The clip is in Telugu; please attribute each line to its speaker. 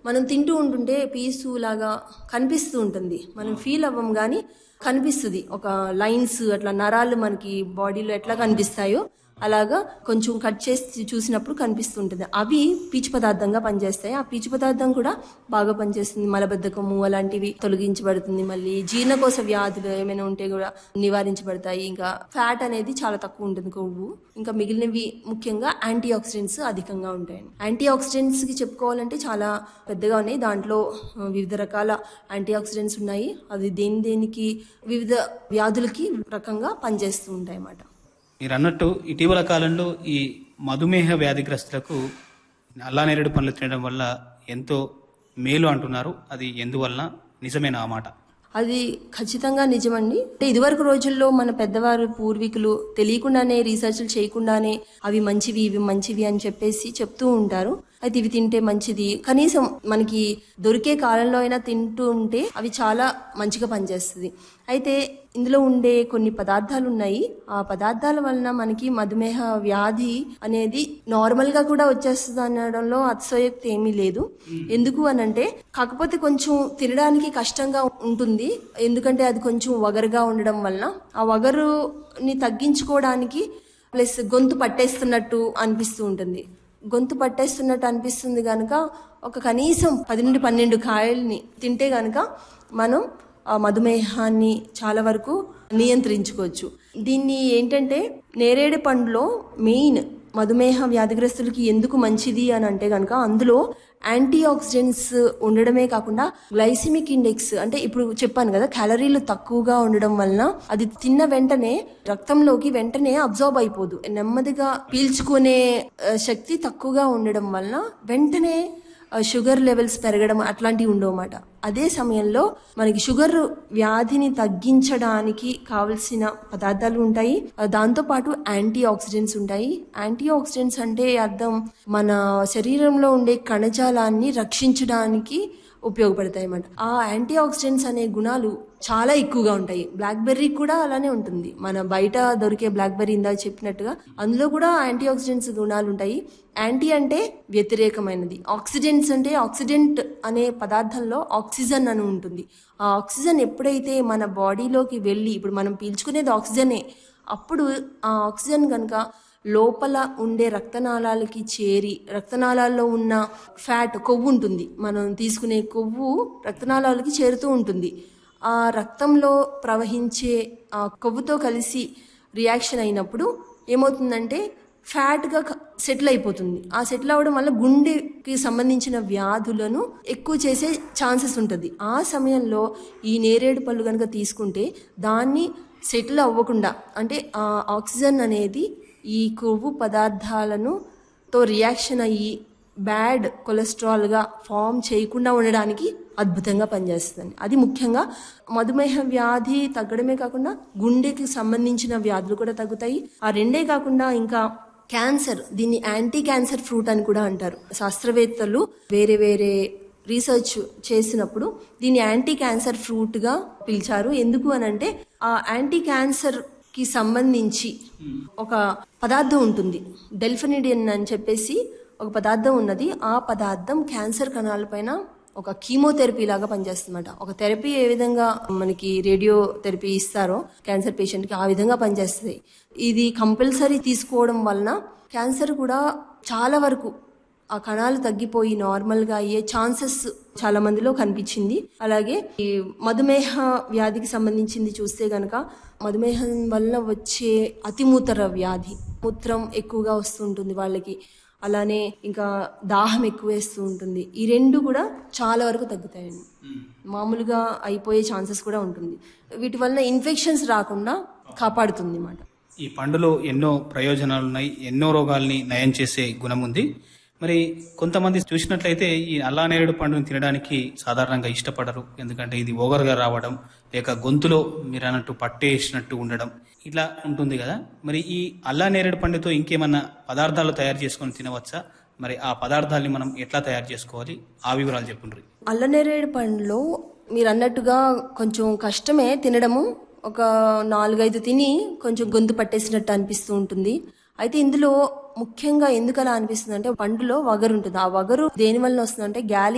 Speaker 1: మనం తింటూ ఉంటుంటే పీసు లాగా కనిపిస్తూ ఉంటుంది మనం ఫీల్ అవ్వం కానీ కనిపిస్తుంది ఒక లైన్స్ అట్లా నరాలు మనకి బాడీలో ఎట్లా కనిపిస్తాయో అలాగా కొంచెం కట్ చేసి చూసినప్పుడు కనిపిస్తుంటుంది అవి పీచు పదార్థంగా పనిచేస్తాయి ఆ పీచు పదార్థం కూడా బాగా పనిచేస్తుంది మలబద్ధకము అలాంటివి తొలగించబడుతుంది మళ్ళీ జీర్ణకోశ వ్యాధులు ఏమైనా ఉంటే కూడా నివారించబడతాయి ఇంకా ఫ్యాట్ అనేది చాలా తక్కువ ఉంటుంది కొవ్వు ఇంకా మిగిలినవి ముఖ్యంగా యాంటీ ఆక్సిడెంట్స్ అధికంగా ఉంటాయి యాంటీ ఆక్సిడెంట్స్ కి చెప్పుకోవాలంటే చాలా పెద్దగా ఉన్నాయి దాంట్లో ఆ, వివిధ రకాల యాంటీ ఆక్సిడెంట్స్ ఉన్నాయి అది దేని దేనికి వివిధ వ్యాధులకి రకంగా పనిచేస్తూ ఉంటాయి అన్నమాట
Speaker 2: మీరు అన్నట్టు ఇటీవల కాలంలో ఈ మధుమేహ వ్యాధిగ్రస్తులకు అల్లానేరేడు పండ్లు తినడం వల్ల ఎంతో మేలు అంటున్నారు అది ఎందువలన నిజమేనా ఆ మాట
Speaker 1: అది ఖచ్చితంగా నిజమండి అంటే ఇదివరకు రోజుల్లో మన పెద్దవారు పూర్వీకులు తెలియకుండానే రీసెర్చ్లు చేయకుండానే అవి మంచివి ఇవి మంచివి అని చెప్పేసి చెప్తూ ఉంటారు అయితే ఇవి తింటే మంచిది కనీసం మనకి దొరికే కాలంలో అయినా తింటూ ఉంటే అవి చాలా మంచిగా పనిచేస్తుంది అయితే ఇందులో ఉండే కొన్ని పదార్థాలు ఉన్నాయి ఆ పదార్థాల వలన మనకి మధుమేహ వ్యాధి అనేది నార్మల్ గా కూడా వచ్చేస్తుంది అనడంలో అతిశయోక్తి ఏమీ లేదు ఎందుకు అనంటే కాకపోతే కొంచెం తినడానికి కష్టంగా ఉంటుంది ఎందుకంటే అది కొంచెం వగరుగా ఉండడం వలన ఆ వగరుని తగ్గించుకోవడానికి ప్లస్ గొంతు పట్టేస్తున్నట్టు అనిపిస్తూ ఉంటుంది గొంతు పట్టేస్తున్నట్టు అనిపిస్తుంది కనుక ఒక కనీసం పది నుండి పన్నెండు కాయల్ని తింటే గనుక మనం ఆ మధుమేహాన్ని చాలా వరకు నియంత్రించుకోవచ్చు దీన్ని ఏంటంటే నేరేడు పండులో మెయిన్ మధుమేహ వ్యాధిగ్రస్తులకి ఎందుకు మంచిది అని అంటే కనుక అందులో యాంటీ ఆక్సిడెంట్స్ ఉండడమే కాకుండా గ్లైసిమిక్ ఇండెక్స్ అంటే ఇప్పుడు చెప్పాను కదా క్యాలరీలు తక్కువగా ఉండడం వలన అది తిన్న వెంటనే రక్తంలోకి వెంటనే అబ్జార్బ్ అయిపోదు నెమ్మదిగా పీల్చుకునే ఆ, శక్తి తక్కువగా ఉండడం వలన వెంటనే ఆ, షుగర్ లెవెల్స్ పెరగడం అట్లాంటివి ఉండవన్నమాట అదే సమయంలో మనకి షుగర్ వ్యాధిని తగ్గించడానికి కావలసిన పదార్థాలు ఉంటాయి ఆ, దాంతోపాటు యాంటీ ఆక్సిడెంట్స్ ఉంటాయి యాంటీ ఆక్సిడెంట్స్ అంటే అర్థం మన శరీరంలో ఉండే కణజాలాన్ని రక్షించడానికి ఉపయోగపడతాయి అన్నమాట ఆ యాంటీ ఆక్సిడెంట్స్ అనే గుణాలు చాలా ఎక్కువగా ఉంటాయి బ్లాక్ బెర్రీ కూడా అలానే ఉంటుంది మన బయట దొరికే బ్లాక్ బెర్రీ ఇందాక చెప్పినట్టుగా అందులో కూడా యాంటీ ఆక్సిడెంట్స్ గుణాలు ఉంటాయి యాంటీ అంటే వ్యతిరేకమైనది ఆక్సిడెంట్స్ అంటే ఆక్సిడెంట్ అనే పదార్థంలో ఆక్సిజన్ అని ఉంటుంది ఆ ఆక్సిజన్ ఎప్పుడైతే మన బాడీలోకి వెళ్ళి ఇప్పుడు మనం పీల్చుకునేది ఆక్సిజనే అప్పుడు ఆ ఆక్సిజన్ కనుక లోపల ఉండే రక్తనాళాలకి చేరి రక్తనాళాల్లో ఉన్న ఫ్యాట్ కొవ్వు ఉంటుంది మనం తీసుకునే కొవ్వు రక్తనాళాలకి చేరుతూ ఉంటుంది ఆ రక్తంలో ప్రవహించే ఆ కొవ్వుతో కలిసి రియాక్షన్ అయినప్పుడు ఏమవుతుందంటే ఫ్యాట్గా సెటిల్ అయిపోతుంది ఆ సెటిల్ అవ్వడం వల్ల గుండెకి సంబంధించిన వ్యాధులను ఎక్కువ చేసే ఛాన్సెస్ ఉంటుంది ఆ సమయంలో ఈ నేరేడు పళ్ళు కనుక తీసుకుంటే దాన్ని సెటిల్ అవ్వకుండా అంటే ఆ ఆక్సిజన్ అనేది ఈ కొవ్వు పదార్థాలను తో రియాక్షన్ అయ్యి బ్యాడ్ కొలెస్ట్రాల్గా ఫామ్ చేయకుండా ఉండడానికి అద్భుతంగా పనిచేస్తుంది అది ముఖ్యంగా మధుమేహ వ్యాధి తగ్గడమే కాకుండా గుండెకి సంబంధించిన వ్యాధులు కూడా తగ్గుతాయి ఆ రెండే కాకుండా ఇంకా క్యాన్సర్ దీన్ని యాంటీ క్యాన్సర్ ఫ్రూట్ అని కూడా అంటారు శాస్త్రవేత్తలు వేరే వేరే రీసెర్చ్ చేసినప్పుడు దీన్ని యాంటీ క్యాన్సర్ ఫ్రూట్ గా పిలిచారు ఎందుకు అని అంటే ఆ యాంటీ క్యాన్సర్ కి సంబంధించి ఒక పదార్థం ఉంటుంది డెల్ఫినిడియన్ అని చెప్పేసి ఒక పదార్థం ఉన్నది ఆ పదార్థం క్యాన్సర్ కణాలపైన ఒక కీమోథెరపీ లాగా పనిచేస్తుందన్నమాట ఒక థెరపీ ఏ విధంగా మనకి రేడియో థెరపీ ఇస్తారో క్యాన్సర్ పేషెంట్ కి ఆ విధంగా పనిచేస్తుంది ఇది కంపల్సరీ తీసుకోవడం వలన క్యాన్సర్ కూడా చాలా వరకు ఆ కణాలు తగ్గిపోయి నార్మల్ గా అయ్యే ఛాన్సెస్ చాలా మందిలో కనిపించింది అలాగే ఈ మధుమేహ వ్యాధికి సంబంధించింది చూస్తే గనక మధుమేహం వల్ల వచ్చే అతిమూతర వ్యాధి మూత్రం ఎక్కువగా వస్తుంటుంది వాళ్ళకి అలానే ఇంకా దాహం ఎక్కువ వేస్తూ ఉంటుంది ఈ రెండు కూడా చాలా వరకు తగ్గుతాయండి మామూలుగా అయిపోయే ఛాన్సెస్ కూడా ఉంటుంది వీటి వల్ల ఇన్ఫెక్షన్స్ రాకుండా కాపాడుతుంది అన్నమాట
Speaker 2: ఈ పండులో ఎన్నో ప్రయోజనాలు ఉన్నాయి ఎన్నో రోగాల్ని నయం చేసే గుణం ఉంది మరి కొంతమంది చూసినట్లయితే ఈ అల్లానేరేడు పండుని తినడానికి సాధారణంగా ఇష్టపడరు ఎందుకంటే ఇది ఓగరుగా రావడం లేక గొంతులో మీరు అన్నట్టు పట్టేసినట్టు ఉండడం ఇట్లా ఉంటుంది కదా మరి ఈ అల్లానేరేడు పండుతో ఇంకేమన్నా పదార్థాలు తయారు చేసుకొని తినవచ్చా మరి ఆ పదార్థాలని మనం ఎట్లా తయారు చేసుకోవాలి ఆ వివరాలు చెప్పుండ్రి
Speaker 1: అల్లనేరేడు పండులో మీరు అన్నట్టుగా కొంచెం కష్టమే తినడము ఒక నాలుగైదు తిని కొంచెం గొంతు పట్టేసినట్టు అనిపిస్తూ ఉంటుంది అయితే ఇందులో ముఖ్యంగా ఎందుకు అలా అనిపిస్తుంది అంటే పండులో వగరు ఉంటుంది ఆ వగరు దేని వల్ల వస్తుందంటే గాలి